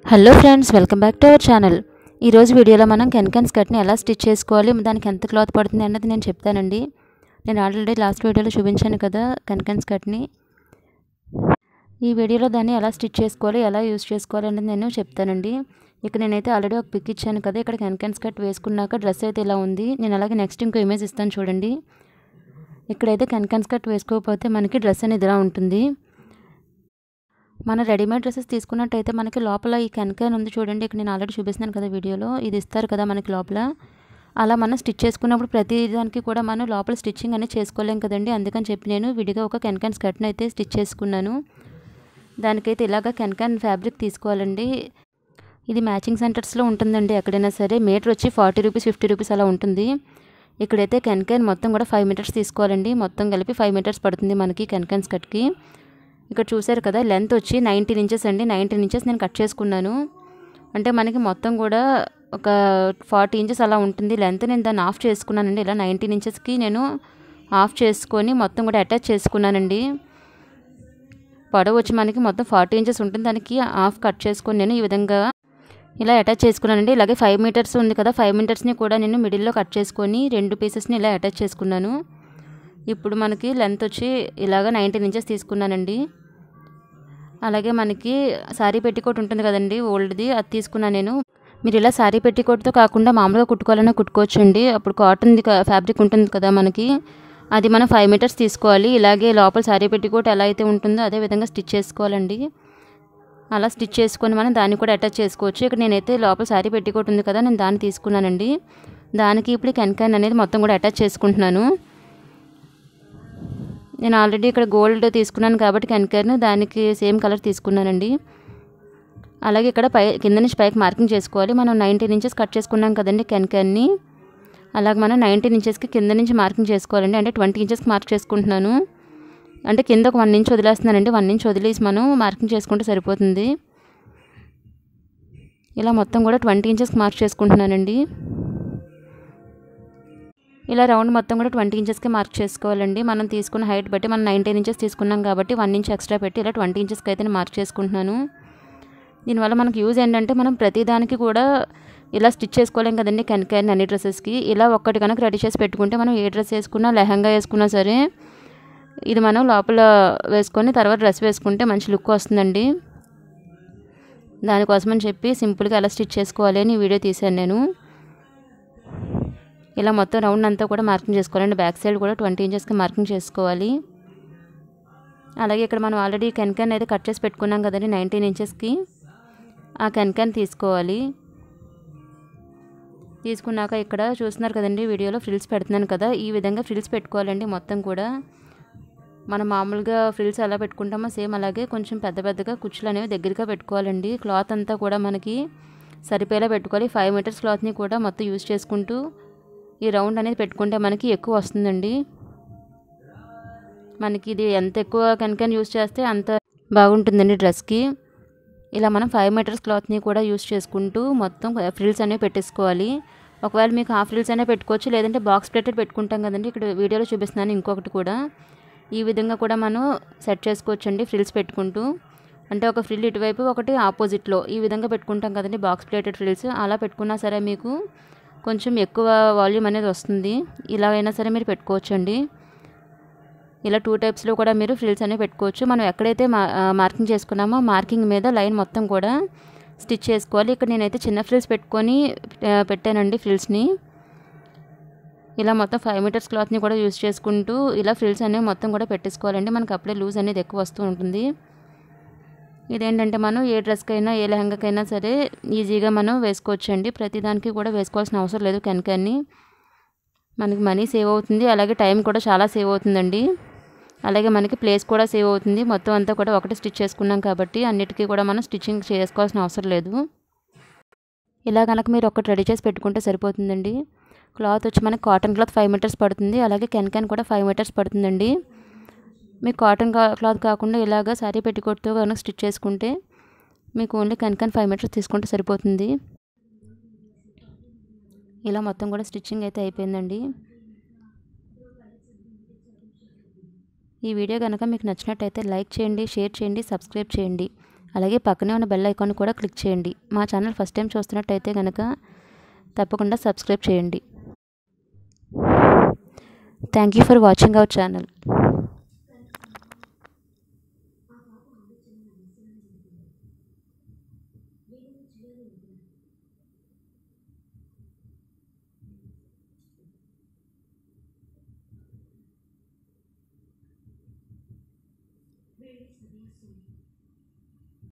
hello friends welcome back to our channel ఈరోజు వీడియోలో మనం కెన్కెన్ స్కర్ట్ని ఎలా స్టిచ్ చేసుకోవాలి దానికి ఎంత క్లాత్ పడుతుంది అన్నది నేను చెప్తానండి నేను ఆల్రెడీ లాస్ట్ వీడియోలో చూపించాను కదా కెన్కెన్ స్కర్ట్ని ఈ వీడియోలో దాన్ని ఎలా స్టిచ్ చేసుకోవాలి ఎలా యూస్ చేసుకోవాలి అనేది నేను చెప్తానండి ఇక్కడ నేనైతే ఆల్రెడీ ఒక పిక్ ఇచ్చాను కదా ఇక్కడ కెన్కెన్ స్కర్ట్ వేసుకున్నాక డ్రెస్ అయితే ఇలా ఉంది నేను అలాగే నెక్స్ట్ ఇంకో ఇమేజ్ ఇస్తాను చూడండి ఇక్కడైతే కెన్కెన్ స్కర్ట్ వేసుకోకపోతే మనకి డ్రెస్ అనేది ఇలా ఉంటుంది మన రెడీమేడ్ డ్రెస్సెస్ తీసుకున్నట్టయితే మనకి లోపల ఈ కెన్కెన్ ఉంది చూడండి ఇక్కడ నేను ఆల్రెడీ చూపిస్తున్నాను కదా వీడియోలో ఇది ఇస్తారు కదా మనకి లోపల అలా మనం స్టిచ్ చేసుకున్నప్పుడు ప్రతి దానికి కూడా మనం లోపల స్టిచ్చింగ్ అనేది చేసుకోలేం కదండి అందుకని చెప్పి నేను విడిగా ఒక కెన్కెన్ స్కర్ట్ని అయితే స్టిచ్ చేసుకున్నాను దానికైతే ఇలాగ కెన్కెన్ ఫ్యాబ్రిక్ తీసుకోవాలండి ఇది మ్యాచింగ్ సెంటర్స్లో ఉంటుందండి ఎక్కడైనా సరే మీటర్ వచ్చి ఫార్టీ రూపీస్ ఫిఫ్టీ రూపీస్ అలా ఉంటుంది ఇక్కడైతే కెన్కెన్ మొత్తం కూడా ఫైవ్ మీటర్స్ తీసుకోవాలండి మొత్తం కలిపి ఫైవ్ మీటర్స్ పడుతుంది మనకి కెన్కెన్ స్కర్ట్కి ఇక్కడ చూసారు కదా లెంత్ వచ్చి నైన్టీన్ ఇంచెస్ అండి నైన్టీన్ ఇంచెస్ నేను కట్ చేసుకున్నాను అంటే మనకి మొత్తం కూడా ఒక ఫార్టీ ఇంచెస్ అలా ఉంటుంది లెంత్ నేను దాన్ని ఆఫ్ చేసుకున్నానండి ఇలా నైన్టీన్ ఇంచెస్కి నేను ఆఫ్ చేసుకొని మొత్తం కూడా అటాచ్ చేసుకున్నానండి పొడవు వచ్చి మనకి మొత్తం ఫార్టీ ఇంచెస్ ఉంటుంది దానికి ఆఫ్ కట్ చేసుకొని నేను ఈ విధంగా ఇలా అటాచ్ చేసుకున్నానండి ఇలాగే ఫైవ్ మీటర్స్ ఉంది కదా ఫైవ్ మీటర్స్ని కూడా నేను మిడిల్లో కట్ చేసుకొని రెండు పీసెస్ని ఇలా అటాచ్ చేసుకున్నాను ఇప్పుడు మనకి లెంత్ వచ్చి ఇలాగ నైన్టీన్ ఇంచెస్ తీసుకున్నానండి అలాగే మనకి శారీ పెట్టికోట్ ఉంటుంది కదండి ఓల్డ్ది అది తీసుకున్నాను నేను మీరు ఇలా శారీ పెట్టికోట్తో కాకుండా మామూలుగా కుట్టుకోవాలన్నా కుట్టుకోవచ్చు అండి అప్పుడు కాటన్ది ఫ్యాబ్రిక్ ఉంటుంది కదా మనకి అది మనం ఫైవ్ మీటర్స్ తీసుకోవాలి ఇలాగే లోపల శారీ పెట్టికోట్ ఎలా అయితే ఉంటుందో అదే విధంగా స్టిచ్ చేసుకోవాలండి అలా స్టిచ్ చేసుకొని మనం దాన్ని కూడా అటాచ్ చేసుకోవచ్చు ఇక్కడ నేనైతే లోపల శారీ పెట్టికోట్ ఉంది కదా నేను దాన్ని తీసుకున్నానండి దానికి ఇప్పుడు కెన్కెన్ అనేది మొత్తం కూడా అటాచ్ చేసుకుంటున్నాను నేను ఆల్రెడీ ఇక్కడ గోల్డ్ తీసుకున్నాను కాబట్టి కెన్కర్ను దానికి సేమ్ కలర్ తీసుకున్నానండి అలాగే ఇక్కడ పై కింద నుంచి పైకి మార్కింగ్ చేసుకోవాలి మనం నైన్టీన్ ఇంచెస్ కట్ చేసుకున్నాం కదండి కెన్కర్ని అలాగే మనం నైన్టీన్ ఇంచెస్కి కింద నుంచి మార్కింగ్ చేసుకోవాలండి అంటే ట్వంటీ ఇంచెస్కి మార్క్ చేసుకుంటున్నాను అంటే కింద ఒక వన్ ఇంచ్ వదిలేస్తున్నానండి వన్ ఇంచ్ వదిలేసి మనం మార్కింగ్ చేసుకుంటే సరిపోతుంది ఇలా మొత్తం కూడా ట్వంటీ ఇంచెస్కి మార్క్ చేసుకుంటున్నానండి ఇలా రౌండ్ మొత్తం కూడా ట్వంటీ ఇంచెస్కి మార్క్ చేసుకోవాలండి మనం తీసుకున్న హైట్ బట్టి మనం నైన్టీన్ ఇంచెస్ తీసుకున్నాం కాబట్టి వన్ ఇంచ్ ఎక్స్ట్రా పెట్టి ఇలా ట్వంటీ ఇంచెస్కి అయితే నేను మార్క్ చేసుకుంటున్నాను దీనివల్ల మనకు యూజ్ ఏంటంటే మనం ప్రతిదానికి కూడా ఇలా స్టిచ్ చేసుకోలేం కదండి కెన్కైన్ అన్ని డ్రెస్సెస్కి ఇలా ఒక్కటి కనుక రెడీ చేసి పెట్టుకుంటే మనం ఏ డ్రెస్ వేసుకున్నా లెహంగా వేసుకున్నా సరే ఇది మనం లోపల వేసుకొని తర్వాత డ్రెస్ వేసుకుంటే మంచి లుక్ వస్తుందండి దానికోసమని చెప్పి సింపుల్గా ఎలా స్టిచ్ చేసుకోవాలి అని వీడియో తీశాను నేను ఇలా మొత్తం రౌండ్ అంతా కూడా మార్కింగ్ చేసుకోవాలండి బ్యాక్ సైడ్ కూడా ట్వంటీ ఇంచెస్కి మార్కింగ్ చేసుకోవాలి అలాగే ఇక్కడ మనం ఆల్రెడీ కెన్కెన్ అయితే కట్ చేసి పెట్టుకున్నాం కదండి నైన్టీన్ ఇంచెస్కి ఆ కెన్కెన్ తీసుకోవాలి తీసుకున్నాక ఇక్కడ చూస్తున్నారు కదండి వీడియోలో ఫ్రిల్స్ పెడుతున్నాను కదా ఈ విధంగా ఫ్రిల్స్ పెట్టుకోవాలండి మొత్తం కూడా మనం మామూలుగా ఫ్రిల్స్ ఎలా పెట్టుకుంటామో సేమ్ అలాగే కొంచెం పెద్ద పెద్దగా కుచ్చులు అనేవి దగ్గరగా పెట్టుకోవాలండి క్లాత్ అంతా కూడా మనకి సరిపోయేలా పెట్టుకోవాలి ఫైవ్ మీటర్స్ క్లాత్ని కూడా మొత్తం యూజ్ చేసుకుంటూ ఈ రౌండ్ అనేది పెట్టుకుంటే మనకి ఎక్కువ వస్తుందండి మనకి ఇది ఎంత ఎక్కువ కనుక యూస్ చేస్తే అంత బాగుంటుందండి డ్రెస్కి ఇలా మనం ఫైవ్ మీటర్స్ క్లాత్ని కూడా యూస్ చేసుకుంటూ మొత్తం ఫ్రిల్స్ అనేవి పెట్టేసుకోవాలి ఒకవేళ మీకు హాఫ్ ఫ్రిల్స్ అయినా పెట్టుకోవచ్చు లేదంటే బాక్స్ ప్లేటెడ్ పెట్టుకుంటాం కదండి ఇక్కడ వీడియోలో చూపిస్తున్నాను ఇంకొకటి కూడా ఈ విధంగా కూడా మనం సెట్ చేసుకోవచ్చు అండి ఫ్రిల్స్ పెట్టుకుంటూ అంటే ఒక ఫ్రిల్ ఇటువైపు ఒకటి ఆపోజిట్లో ఈ విధంగా పెట్టుకుంటాం కదండి బాక్స్ ప్లేటెడ్ ఫ్రిల్స్ అలా పెట్టుకున్నా సరే మీకు కొంచెం ఎక్కువ వాల్యూమ్ అనేది వస్తుంది ఇలా అయినా సరే మీరు పెట్టుకోవచ్చండి ఇలా టూ టైప్స్లో కూడా మీరు ఫ్రిల్స్ అనేవి పెట్టుకోవచ్చు మనం ఎక్కడైతే మా మార్కింగ్ చేసుకున్నామో మార్కింగ్ మీద లైన్ మొత్తం కూడా స్టిచ్ చేసుకోవాలి ఇక్కడ నేనైతే చిన్న ఫ్రిల్స్ పెట్టుకొని పెట్టానండి ఫ్రిల్స్ని ఇలా మొత్తం ఫైవ్ మీటర్స్ క్లాత్ని కూడా యూజ్ చేసుకుంటూ ఇలా ఫ్రిల్స్ అనేవి మొత్తం కూడా పెట్టేసుకోవాలండి మనకు అప్పుడే లూజ్ అనేది ఎక్కువ వస్తూ ఉంటుంది ఇదేంటంటే మనం ఏ డ్రెస్కైనా ఏ లెహంగాకైనా సరే ఈజీగా మనం వేసుకోవచ్చు అండి ప్రతిదానికి కూడా వేసుకోవాల్సిన అవసరం లేదు కనుకని మనకి మనీ సేవ్ అవుతుంది అలాగే టైం కూడా చాలా సేవ్ అవుతుందండి అలాగే మనకి ప్లేస్ కూడా సేవ్ అవుతుంది మొత్తం అంతా కూడా ఒకటి స్టిచ్ చేసుకున్నాం కాబట్టి అన్నిటికీ కూడా మనం స్టిచ్చింగ్ చేసుకోవాల్సిన అవసరం లేదు ఇలా కనుక మీరు ఒకటి రెడీ చేసి పెట్టుకుంటే సరిపోతుందండి క్లాత్ వచ్చి మనకి కాటన్ క్లాత్ ఫైవ్ మీటర్స్ పడుతుంది అలాగే కెన్కెన్ కూడా ఫైవ్ మీటర్స్ పడుతుందండి మీకు కాటన్ క్లాత్ కాకుండా ఇలాగ శారీ పెట్టికొట్టుతో కనుక స్టిచ్ చేసుకుంటే మీకు ఓన్లీ కనుకని ఫైవ్ మీటర్స్ తీసుకుంటే సరిపోతుంది ఇలా మొత్తం కూడా స్టిచ్చింగ్ అయితే అయిపోయిందండి ఈ వీడియో కనుక మీకు నచ్చినట్టయితే లైక్ చేయండి షేర్ చేయండి సబ్స్క్రైబ్ చేయండి అలాగే పక్కనే ఉన్న బెల్ ఐకాన్ కూడా క్లిక్ చేయండి మా ఛానల్ ఫస్ట్ టైం చూస్తున్నట్టయితే కనుక తప్పకుండా సబ్స్క్రైబ్ చేయండి thank you for watching our channel వేడి సరిస్తుంది